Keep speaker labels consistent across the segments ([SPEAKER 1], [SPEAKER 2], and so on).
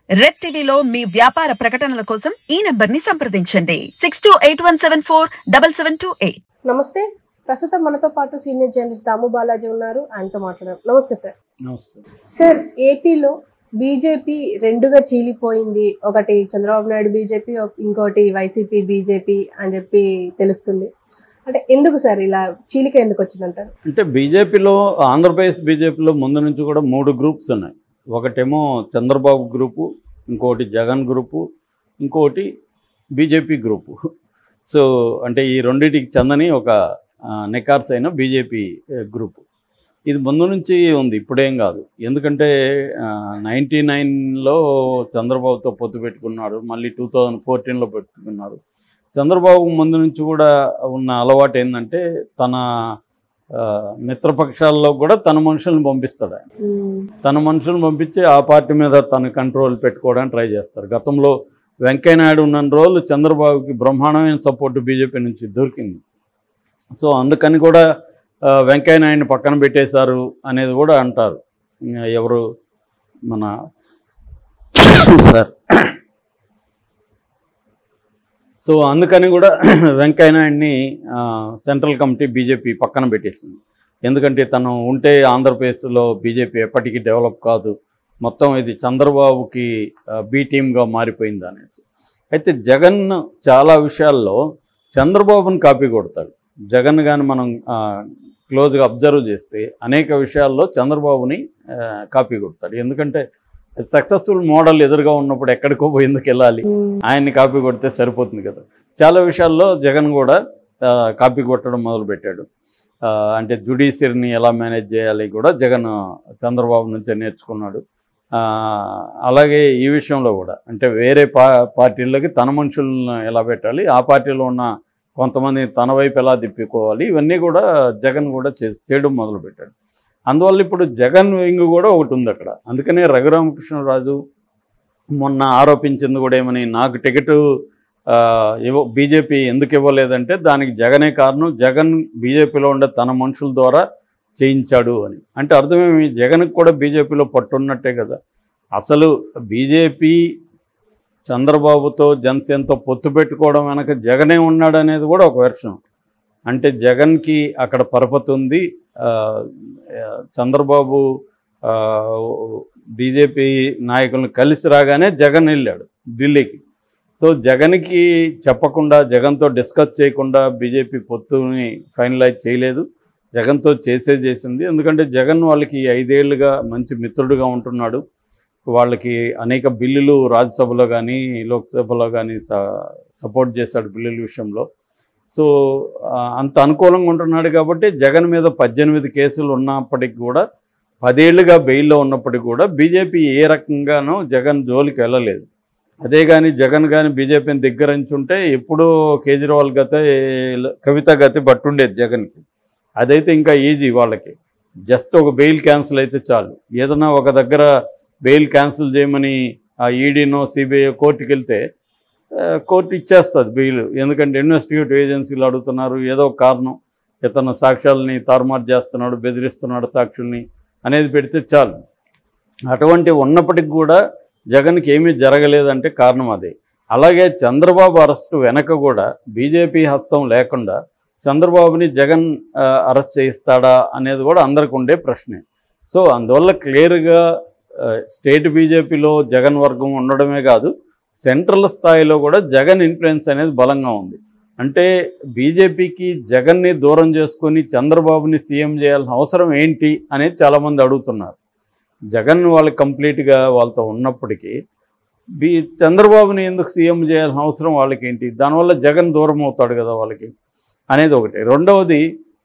[SPEAKER 1] Red టీవీలో మీ వ్యాపార ప్రకటనల కోసం ఈ నంబర్ ని సంప్రదించండి six two eight one seven four double seven two eight
[SPEAKER 2] నమస్తే ప్రస్తుతం మనతో పాటు సీనియర్ జర్నలిస్ట్ దాము బాలాజీ ఉన్నారు ఆయనతో మాట్లాడారు నమస్తే సార్
[SPEAKER 3] నమస్తే
[SPEAKER 2] సార్ ఏపీలో బీజేపీ రెండుగా చీలిపోయింది ఒకటి చంద్రబాబు నాయుడు బీజేపీ ఇంకోటి వైసీపీ బీజేపీ అని చెప్పి తెలుస్తుంది అంటే ఎందుకు సార్ ఇలా చీలిక ఎందుకు వచ్చిందంటారు
[SPEAKER 3] అంటే బీజేపీలో ఆంధ్రప్రదేశ్ బీజేపీలో ముందు నుంచి కూడా మూడు గ్రూప్స్ ఉన్నాయి ఒకటేమో చంద్రబాబు గ్రూపు ఇంకోటి జగన్ గ్రూపు ఇంకోటి బీజేపీ గ్రూపు సో అంటే ఈ రెండింటికి చెందని ఒక నెకార్స్ అయిన బీజేపీ గ్రూపు ఇది ముందు నుంచి ఉంది ఇప్పుడేం కాదు ఎందుకంటే నైంటీ నైన్లో చంద్రబాబుతో పొత్తు పెట్టుకున్నాడు మళ్ళీ టూ థౌజండ్ ఫోర్టీన్లో పెట్టుకున్నారు చంద్రబాబు ముందు నుంచి కూడా ఉన్న అలవాటు ఏంటంటే తన ఆ, మిత్రపక్షాల్లో కూడా తన మనుషులను పంపిస్తాడు ఆయన
[SPEAKER 2] మ్మ్.
[SPEAKER 3] తన మనుషులను పంపించి ఆ పార్టీ మీద తన కంట్రోల్ పెట్టుకోవడానికి ట్రై చేస్తారు గతంలో వెంకయ్యనాయుడు ఉన్న రోజులు చంద్రబాబుకి బ్రహ్మాండమైన సపోర్ట్ బీజేపీ నుంచి దొరికింది సో అందుకని కూడా ఆ, వెంకయ్యనాయుడిని పక్కన పెట్టేశారు అనేది కూడా అంటారు ఇంకా ఎవరు మన సార్ సో అందుకని కూడా వెంకయ్యనాయుడిని ఆ, సెంట్రల్ కమిటీ బీజేపీ పక్కన పెట్టేసింది ఎందుకంటే తను ఉంటే ఆంధ్రప్రదేశ్లో బీజేపీ ఎప్పటికీ డెవలప్ కాదు మొత్తం ఇది చంద్రబాబుకి ఆ, బి టీమ్గా మారిపోయింది అనేసి అయితే జగన్ చాలా విషయాల్లో చంద్రబాబుని కాపీ కొడతాడు జగన్ కానీ మనం ఆ, క్లోజ్గా అబ్జర్వ్ చేస్తే అనేక విషయాల్లో చంద్రబాబుని ఆ, కాపీ కొడతాడు ఎందుకంటే సక్సెస్ఫుల్ మోడల్ ఎదురుగా ఉన్నప్పుడు ఎక్కడికో పోయి ఎందుకు వెళ్ళాలి
[SPEAKER 2] మ్మ్.
[SPEAKER 3] ఆయన్ని కాపీ కొడితే సరిపోతుంది కదా చాలా విషయాల్లో జగన్ కూడా ఆ, కాపీ కొట్టడం మొదలుపెట్టాడు ఆ, అంటే జుడిషియరీని ఎలా మేనేజ్ చేయాలి కూడా జగన్ చంద్రబాబు నుంచే నేర్చుకున్నాడు ఆ, అలాగే ఈ విషయంలో కూడా అంటే వేరే పా పార్టీలకి తన మనుషులను ఎలా పెట్టాలి ఆ పార్టీలో ఉన్న కొంతమంది తన వైపు ఎలా తిప్పుకోవాలి ఇవన్నీ కూడా జగన్ కూడా చేసి చేయడం మొదలుపెట్టాడు అందువల్ల ఇప్పుడు జగన్ వింగ్ కూడా ఒకటి ఉంది అక్కడ అందుకనే రఘురామకృష్ణరాజు మొన్న ఆరోపించింది కూడా ఏమని నాకు టికెట్ ఆ, ఇవ్వ బీజేపీ ఎందుకు ఇవ్వలేదంటే దానికి జగనే కారణం జగన్ బీజేపీలో ఉండే తన మనుషుల ద్వారా చేయించాడు అని అంటే అర్థమేమి జగన్కి కూడా బీజేపీలో పట్టున్నట్టే కదా అసలు బీజేపీ చంద్రబాబుతో జనసేనతో పొత్తు పెట్టుకోవడం వెనక జగనే ఉన్నాడు అనేది కూడా ఒక వెర్షన్ అంటే జగన్కి అక్కడ పరపతి ఉంది ఆ, ఆ, చంద్రబాబు ఆ, బీజేపీ నాయకులను కలిసి రాగానే జగన్ వెళ్ళాడు ఢిల్లీకి సో జగన్కి చెప్పకుండా జగన్తో డిస్కస్ చేయకుండా బీజేపీ పొత్తుని ఫైనలైజ్ చేయలేదు జగన్తో చేసే చేసింది ఎందుకంటే జగన్ వాళ్ళకి ఐదేళ్లుగా మంచి మిత్రుడుగా ఉంటున్నాడు వాళ్ళకి అనేక బిల్లులు రాజ్యసభలో కానీ లోక్సభలో కానీ సపోర్ట్ చేశాడు బిల్లుల విషయంలో సో ఆ, అంత అనుకూలంగా ఉంటున్నాడు కాబట్టి జగన్ మీద పద్దెనిమిది కేసులు ఉన్నప్పటికి కూడా పదేళ్లుగా బెయిల్లో ఉన్నప్పటికీ కూడా బీజేపీ ఏ రకంగానూ జగన్ జోలికి వెళ్ళలేదు అదే కానీ జగన్ కానీ బీజేపీని దగ్గరించుంటే ఎప్పుడూ కేజ్రీవాల్ గతే కవిత గతి పట్టుండేది జగన్కి అదైతే ఇంకా ఈజీ వాళ్ళకి జస్ట్ ఒక బెయిల్ క్యాన్సిల్ అయితే చాలు ఏదైనా ఒక దగ్గర బెయిల్ క్యాన్సిల్ చేయమని ఆ ఈడీనో సిబిఐ కోర్టుకి వెళ్తే ఆ, కోర్టు ఇచ్చేస్తుంది బెయిల్ ఎందుకంటే ఇన్వెస్టిగేటివ్ ఏజెన్సీలు అడుగుతున్నారు ఏదో ఒక కారణం ఇతను సాక్ష్యాలని తారుమారు చేస్తున్నాడు బెదిరిస్తున్నాడు సాక్షుల్ని అనేది పెడితే చాలు అటువంటి ఉన్నప్పటికి కూడా జగన్కి ఏమీ జరగలేదంటే కారణం అదే అలాగే చంద్రబాబు అరెస్టు వెనక కూడా బీజేపీ హస్తం లేకుండా చంద్రబాబుని జగన్ ఆ, అరెస్ట్ చేయిస్తాడా అనేది కూడా అందరికి ఉండే ప్రశ్నే సో అందువల్ల క్లియర్గా ఆ, స్టేట్ బీజేపీలో జగన్ వర్గం ఉండడమే కాదు సెంట్రల్ స్థాయిలో కూడా జగన్ ఇన్ఫ్లుయెన్స్ అనేది బలంగా ఉంది అంటే బీజేపీకి జగన్ని దూరం చేసుకొని చంద్రబాబుని సీఎం చేయాల్సిన అవసరం ఏంటి అనేది చాలామంది అడుగుతున్నారు జగన్ వాళ్ళు కంప్లీట్గా వాళ్ళతో ఉన్నప్పటికీ బీ చంద్రబాబుని ఎందుకు సీఎం చేయాల్సిన అవసరం వాళ్ళకి ఏంటి దానివల్ల జగన్ దూరం అవుతాడు కదా వాళ్ళకి అనేది ఒకటి రెండవది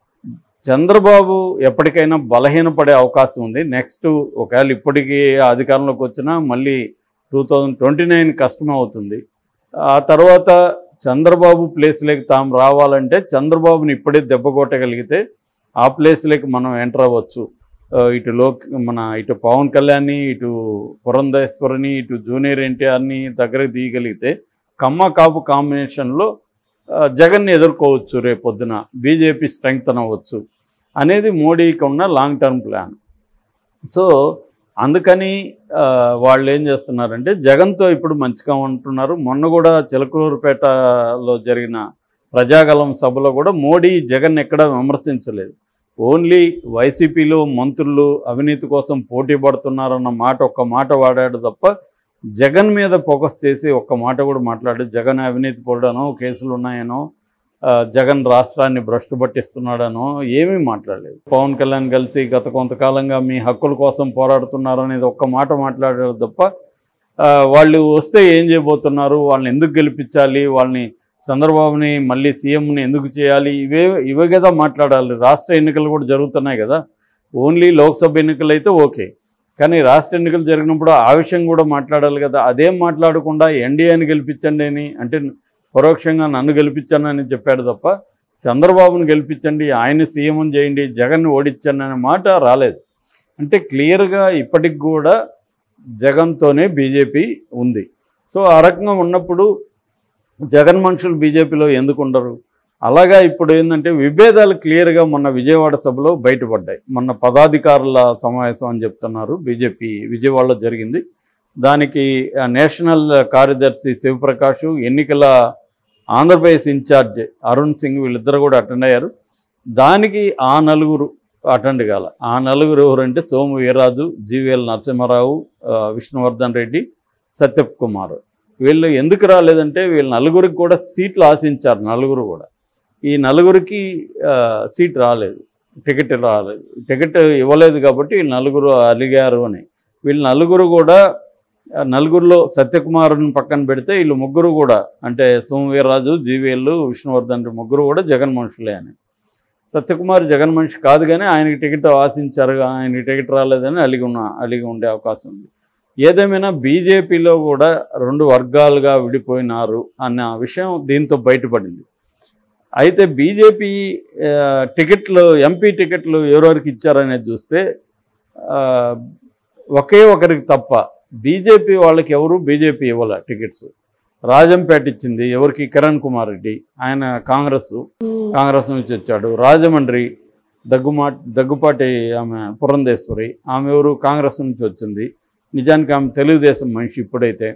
[SPEAKER 3] చంద్రబాబు ఎప్పటికైనా బలహీనపడే అవకాశం ఉంది నెక్స్ట్ ఒకవేళ ఇప్పటికీ అధికారంలోకి వచ్చినా మళ్ళీ టూ థౌజండ్ ట్వంటీ నైన్ కష్టమే అవుతుంది ఆ తర్వాత చంద్రబాబు ప్లేస్లోకి తాము రావాలంటే చంద్రబాబుని ఇప్పుడే దెబ్బ కొట్టగలిగితే ఆ ప్లేస్లోకి మనం ఎంటర్ అవ్వచ్చు ఆ, ఇటు లోక్ మన ఇటు పవన్ కళ్యాణ్ని ఇటు పురంధేశ్వరిని ఇటు జూనియర్ ఎన్టీఆర్ని దగ్గరకు తీయగలిగితే కమ్మ కాపు కాంబినేషన్లో ఆ, జగన్ని ఎదుర్కోవచ్చు రేపు పొద్దున బీజేపీ స్ట్రెంగ్త్ అవ్వచ్చు అనేది మోడీకి ఉన్న లాంగ్ టర్మ్ ప్లాన్ సో అందుకని ఆ, వాళ్ళు ఏం చేస్తున్నారంటే జగన్తో ఇప్పుడు మంచిగా ఉంటున్నారు మొన్న కూడా చిలకలూరుపేటలో జరిగిన ప్రజాగలం సభలో కూడా మోడీ జగన్ ఎక్కడ విమర్శించలేదు ఓన్లీ వైసీపీలో మంత్రులు అవినీతి కోసం పోటీ పడుతున్నారన్న మాట ఒక్క మాట వాడాడు తప్ప జగన్ మీద ఫోకస్ చేసి ఒక్క మాట కూడా మాట్లాడు జగన్ అవినీతి పడనో కేసులు ఉన్నాయనో ఆ, జగన్ రాష్ట్రాన్ని భ్రష్టు పట్టిస్తున్నాడనో ఏమీ మాట్లాడలేదు పవన్ కళ్యాణ్ కలిసి గత కొంతకాలంగా మీ హక్కుల కోసం పోరాడుతున్నారు అనేది ఒక్క మాట మాట్లాడారు తప్ప ఆ, వాళ్ళు వస్తే ఏం చేయబోతున్నారు వాళ్ళని ఎందుకు గెలిపించాలి వాళ్ళని చంద్రబాబుని మళ్ళీ సీఎంని ఎందుకు చేయాలి ఇవే ఇవే కదా మాట్లాడాలి రాష్ట్ర ఎన్నికలు కూడా జరుగుతున్నాయి కదా ఓన్లీ లోక్సభ ఎన్నికలు అయితే ఓకే కానీ రాష్ట్ర ఎన్నికలు జరిగినప్పుడు ఆ విషయం కూడా మాట్లాడాలి కదా అదేం మాట్లాడకుండా ఎన్డీఏని గెలిపించండి అని అంటే పరోక్షంగా నన్ను గెలిపించానని చెప్పాడు తప్ప చంద్రబాబును గెలిపించండి ఆయన సీఎం చేయండి జగన్ని ఓడించండి అనే మాట రాలేదు అంటే క్లియర్గా ఇప్పటికి కూడా జగన్తోనే బీజేపీ ఉంది సో ఆ రకంగా ఉన్నప్పుడు జగన్ మనుషులు బీజేపీలో ఎందుకు ఉండరు అలాగా ఇప్పుడు ఏంటంటే విభేదాలు క్లియర్గా మొన్న విజయవాడ సభలో బయటపడ్డాయి మొన్న పదాధికారుల సమావేశం అని చెప్తున్నారు బీజేపీ విజయవాడలో జరిగింది దానికి ఆ, నేషనల్ కార్యదర్శి శివప్రకాష్ ఎన్నికల ఆంధ్రప్రదేశ్ ఇన్ఛార్జ్ అరుణ్ సింగ్ వీళ్ళిద్దరు కూడా అటెండ్ అయ్యారు దానికి ఆ నలుగురు అటెండ్ కాల ఆ నలుగురు ఎవరంటే సోము వీర్రాజు జీవీఎల్ నరసింహారావు ఆ, విష్ణువర్ధన్ రెడ్డి సత్యప్ కుమార్ వీళ్ళు ఎందుకు రాలేదంటే వీళ్ళు నలుగురికి కూడా సీట్లు ఆశించారు నలుగురు కూడా ఈ నలుగురికి ఆ, సీట్ రాలేదు టికెట్ రాలేదు టికెట్ ఇవ్వలేదు కాబట్టి వీళ్ళు నలుగురు అలిగారు అని వీళ్ళు నలుగురు కూడా ఆ, నలుగురిలో సత్యకుమారుని పక్కన పెడితే వీళ్ళు ముగ్గురు కూడా అంటే సోమవీర్రాజు జీవీఎల్ విష్ణువర్ధన్ రెడ్డి ముగ్గురు కూడా జగన్ మనుషులే అని సత్యకుమార్ జగన్ మనిషి కాదు కానీ ఆయనకి టికెట్ ఆశించారు ఆయనకి టికెట్ రాలేదని అలిగి ఉన్న అలిగి ఉండే అవకాశం ఉంది ఏదేమైనా బీజేపీలో కూడా రెండు వర్గాలుగా విడిపోయినారు అన్న విషయం దీంతో బయటపడింది అయితే బీజేపీ ఆ, టికెట్లు ఎంపీ టికెట్లు ఎవరెవరికి ఇచ్చారనేది చూస్తే ఆ, ఒకే ఒకరికి తప్ప బీజేపీ వాళ్ళకి ఎవరు బీజేపీ ఇవ్వాల టికెట్స్ రాజంపేట ఇచ్చింది ఎవరికి కిరణ్ కుమార్ రెడ్డి ఆయన కాంగ్రెస్ కాంగ్రెస్ నుంచి వచ్చాడు రాజమండ్రి దగ్గుమా దగ్గుపాటి ఆమె పురంధేశ్వరి ఆమె ఎవరు కాంగ్రెస్ నుంచి వచ్చింది నిజానికి ఆమె తెలుగుదేశం మనిషి ఇప్పుడైతే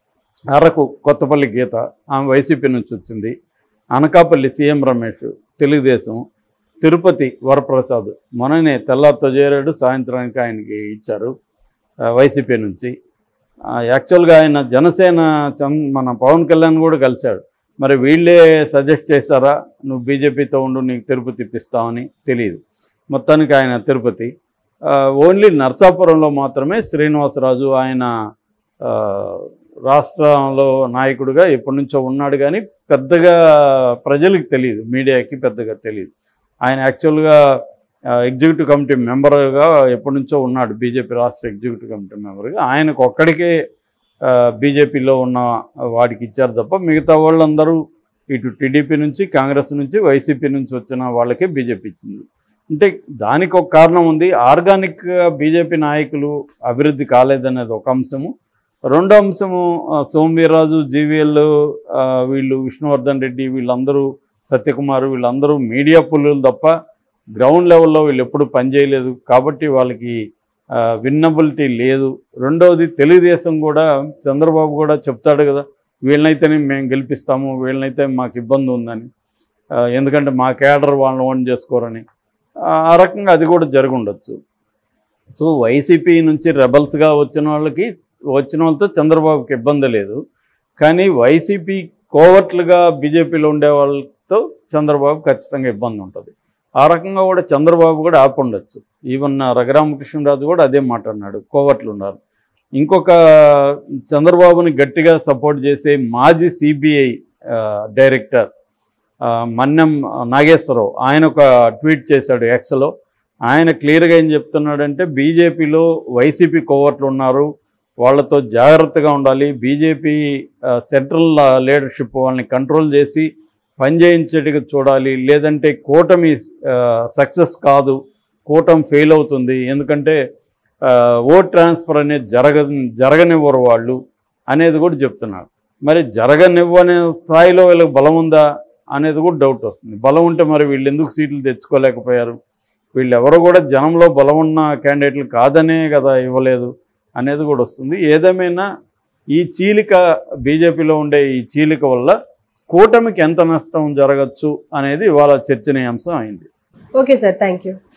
[SPEAKER 3] అరకు కొత్తపల్లి గీత ఆమె వైసీపీ నుంచి వచ్చింది అనకాపల్లి సీఎం రమేష్ తెలుగుదేశం తిరుపతి వరప్రసాద్ మొన్ననే తెల్లారితో చేరాడు సాయంత్రానికి ఆయనకి ఇచ్చారు ఆ, వైసీపీ నుంచి ఆ, యాక్చువల్గా ఆయన జనసేన చం- మన పవన్ కళ్యాణ్ కూడా కలిశాడు మరి వీళ్ళే సజెస్ట్ చేశారా నువ్వు బీజేపీతో ఉండు నీకు తిరుపతి ఇప్పిస్తామని తెలియదు మొత్తానికి ఆయన తిరుపతి ఆ, ఓన్లీ నర్సాపురంలో మాత్రమే శ్రీనివాసరాజు ఆయన ఆ, రాష్ట్రంలో నాయకుడిగా ఎప్పటి నుంచో ఉన్నాడు కానీ పెద్దగా ప్రజలకు తెలియదు మీడియాకి పెద్దగా తెలియదు ఆయన యాక్చువల్గా ఆ, ఎగ్జిక్యూటివ్ కమిటీ మెంబర్గా ఎప్పటి నుంచో ఉన్నాడు బీజేపీ రాష్ట్ర ఎగ్జిక్యూటివ్ కమిటీ మెంబర్గా ఆయనకు ఒక్కడికే ఆ, బీజేపీలో ఉన్న వాడికి ఇచ్చారు తప్ప మిగతా వాళ్ళందరూ ఇటు టీడీపీ నుంచి కాంగ్రెస్ నుంచి వైసీపీ నుంచి వచ్చిన వాళ్ళకే బీజేపీ ఇచ్చింది అంటే దానికి ఒక కారణం ఉంది ఆర్గానిక్ బీజేపీ నాయకులు అభివృద్ధి కాలేదనేది ఒక అంశము రెండో అంశము ఆ, సోమవీర్రాజు జీవీఎల్ ఆ, వీళ్ళు విష్ణువర్ధన్ రెడ్డి వీళ్ళందరూ సత్యకుమార్ వీళ్ళందరూ మీడియా పుల్లులు తప్ప గ్రౌండ్ లెవెల్లో వీళ్ళు ఎప్పుడు పనిచేయలేదు కాబట్టి వాళ్ళకి విన్నబిలిటీ లేదు రెండవది తెలుగుదేశం కూడా చంద్రబాబు కూడా చెప్తాడు కదా వీళ్ళనైతేనే మేము గెలిపిస్తాము వీళ్ళనైతే మాకు ఇబ్బంది ఉందని ఆ, ఎందుకంటే మా కేడర్ వాళ్ళని ఓన్ చేసుకోరని ఆ ఆ రకంగా అది కూడా జరిగి ఉండొచ్చు సో వైసీపీ నుంచి రెబల్స్గా వచ్చిన వాళ్ళకి వచ్చిన వాళ్ళతో చంద్రబాబుకి ఇబ్బంది లేదు కానీ వైసీపీ కోవట్లుగా బీజేపీలో ఉండే వాళ్ళతో చంద్రబాబు ఖచ్చితంగా ఇబ్బంది ఉంటుంది ఆ రకంగా కూడా చంద్రబాబు కూడా ఆపి ఉండొచ్చు ఈవెన్ రఘురామకృష్ణరాజు కూడా అదే మాట అన్నాడు కోవట్లు ఉన్నారు ఇంకొక చంద్రబాబుని గట్టిగా సపోర్ట్ చేసే మాజీ సిబిఐ డైరెక్టర్ ఆ, మన్నం నాగేశ్వరరావు ఆయన ఒక ట్వీట్ చేశాడు ఎక్స్లో ఆయన క్లియర్గా ఏం చెప్తున్నాడంటే బీజేపీలో వైసీపీ కోవర్ట్లు ఉన్నారు వాళ్ళతో జాగ్రత్తగా ఉండాలి బీజేపీ సెంట్రల్ లీడర్షిప్ వాళ్ళని కంట్రోల్ చేసి పనిచేయించేట్టుగా చూడాలి లేదంటే కూటమి సక్సెస్ కాదు కూటమి ఫెయిల్ అవుతుంది ఎందుకంటే ఆ, ఓట్ ట్రాన్స్ఫర్ అనేది జరగ జరగనివ్వరు వాళ్ళు అనేది కూడా చెప్తున్నారు మరి జరగనివ్వనే స్థాయిలో వీళ్ళకి బలం ఉందా అనేది కూడా డౌట్ వస్తుంది బలం ఉంటే మరి వీళ్ళు ఎందుకు సీట్లు తెచ్చుకోలేకపోయారు వీళ్ళెవరు కూడా జనంలో బలం ఉన్న క్యాండిడేట్లు కాదనే కదా ఇవ్వలేదు అనేది కూడా వస్తుంది ఏదేమైనా ఈ చీలిక బీజేపీలో ఉండే ఈ చీలిక వల్ల కూటమికి ఎంత నష్టం జరగచ్చు అనేది ఇవాళ చర్చనీయాంశం అయింది
[SPEAKER 2] ఓకే సార్ థ్యాంక్ యూ